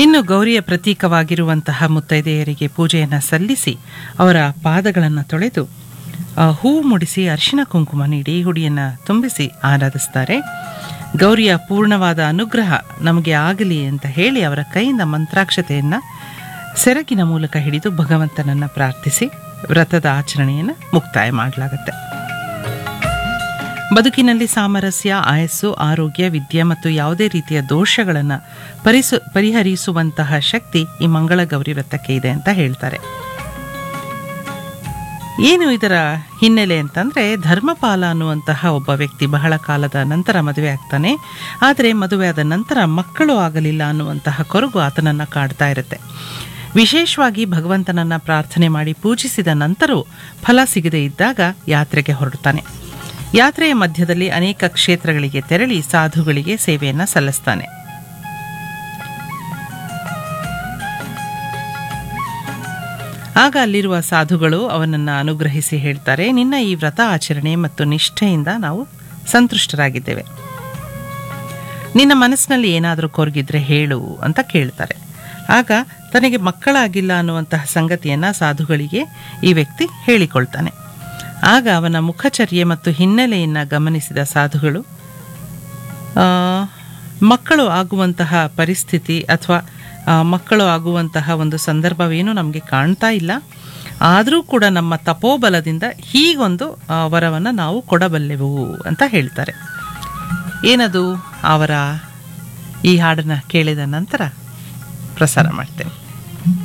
ಇನ್ನು ಗೌರಿಯ ಪ್ರತೀಕವಾಗಿರುವಂತಹ ಮುತ್ತೈದೆಯರಿಗೆ ಪೂಜೆಯನ್ನು ಸಲ್ಲಿಸಿ ಅವರ ಪಾದಗಳನ್ನು ತೊಳೆದು ಆ, ಹೂ ಮುಡಿಸಿ ಅರಿಶಿನ ಕುಂಕುಮ ನೀಡಿ ಹುಡಿಯನ್ನು ತುಂಬಿಸಿ ಆರಾಧಿಸ್ತಾರೆ ಗೌರಿಯ ಪೂರ್ಣವಾದ ಅನುಗ್ರಹ ನಮಗೆ ಆಗಲಿ ಅಂತ ಹೇಳಿ ಅವರ ಕೈಯಿಂದ ಮಂತ್ರಾಕ್ಷತೆಯನ್ನು ಸೆರಗಿನ ಮೂಲಕ ಹಿಡಿದು ಭಗವಂತನನ್ನು ಪ್ರಾರ್ಥಿಸಿ ವ್ರತದ ಆಚರಣೆಯನ್ನು ಮುಕ್ತಾಯ ಮಾಡಲಾಗುತ್ತೆ ಬದುಕಿನಲ್ಲಿ ಸಾಮರಸ್ಯ ಆಯಸ್ಸು ಆರೋಗ್ಯ ವಿದ್ಯೆ ಮತ್ತು ಯಾವುದೇ ರೀತಿಯ ದೋಷಗಳನ್ನು ಪರಿಸು ಪರಿಹರಿಸುವಂತಹ ಶಕ್ತಿ ಈ ಮಂಗಳ ಗೌರಿ ವ್ರತಕ್ಕೆ ಇದೆ ಅಂತ ಹೇಳ್ತಾರೆ ಏನು ಇದರ ಹಿನ್ನೆಲೆ ಅಂತಂದ್ರೆ ಧರ್ಮಪಾಲ ಅನ್ನುವಂತಹ ಒಬ್ಬ ವ್ಯಕ್ತಿ ಬಹಳ ಕಾಲದ ನಂತರ ಮದುವೆ ಆಗ್ತಾನೆ ಆದರೆ ಮದುವೆಯಾದ ನಂತರ ಮಕ್ಕಳು ಆಗಲಿಲ್ಲ ಅನ್ನುವಂತಹ ಕೊರಗು ಆತನನ್ನ ಕಾಡ್ತಾ ಇರುತ್ತೆ ವಿಶೇಷವಾಗಿ ಭಗವಂತನನ್ನ ಪ್ರಾರ್ಥನೆ ಮಾಡಿ ಪೂಜಿಸಿದ ನಂತರವೂ ಫಲ ಸಿಗದೇ ಇದ್ದಾಗ ಯಾತ್ರೆಗೆ ಹೊರಡ್ತಾನೆ ಯಾತ್ರೆಯ ಮಧ್ಯದಲ್ಲಿ ಅನೇಕ ಕ್ಷೇತ್ರಗಳಿಗೆ ತೆರಳಿ ಸಾಧುಗಳಿಗೆ ಸೇವೆಯನ್ನ ಸಲ್ಲಿಸ್ತಾನೆ ಆಗ ಅಲ್ಲಿರುವ ಸಾಧುಗಳು ಅವನನ್ನು ಅನುಗ್ರಹಿಸಿ ಹೇಳ್ತಾರೆ ನಿನ್ನ ಈ ವ್ರತ ಆಚರಣೆ ಮತ್ತು ನಿಷ್ಠೆಯಿಂದ ನಾವು ಸಂತುಷ್ಟರಾಗಿದ್ದೇವೆ ನಿನ್ನ ಮನಸ್ಸಿನಲ್ಲಿ ಏನಾದರೂ ಕೊರಗಿದ್ರೆ ಹೇಳು ಅಂತ ಕೇಳ್ತಾರೆ ಆಗ ತನಗೆ ಮಕ್ಕಳಾಗಿಲ್ಲ ಅನ್ನುವಂತಹ ಸಂಗತಿಯನ್ನು ಸಾಧುಗಳಿಗೆ ಈ ವ್ಯಕ್ತಿ ಹೇಳಿಕೊಳ್ತಾನೆ ಆಗ ಅವನ ಮುಖಚರ್ಯೆ ಮತ್ತು ಹಿನ್ನೆಲೆಯನ್ನು ಗಮನಿಸಿದ ಸಾಧುಗಳು ಆ, ಮಕ್ಕಳು ಆಗುವಂತಹ ಪರಿಸ್ಥಿತಿ ಅಥವಾ ಆ, ಮಕ್ಕಳು ಆಗುವಂತಹ ಒಂದು ಸಂದರ್ಭವೇನು ನಮಗೆ ಕಾಣ್ತಾ ಇಲ್ಲ ಆದರೂ ಕೂಡ ನಮ್ಮ ತಪೋಬಲದಿಂದ ಹೀಗೊಂದು ಆ, ವರವನ್ನು ನಾವು ಕೊಡಬಲ್ಲೆವು ಅಂತ ಹೇಳ್ತಾರೆ ಏನದು ಅವರ ಈ ಹಾಡನ್ನು ಕೇಳಿದ ನಂತರ ಪ್ರಸಾರ ಮಾಡ್ತೇನೆ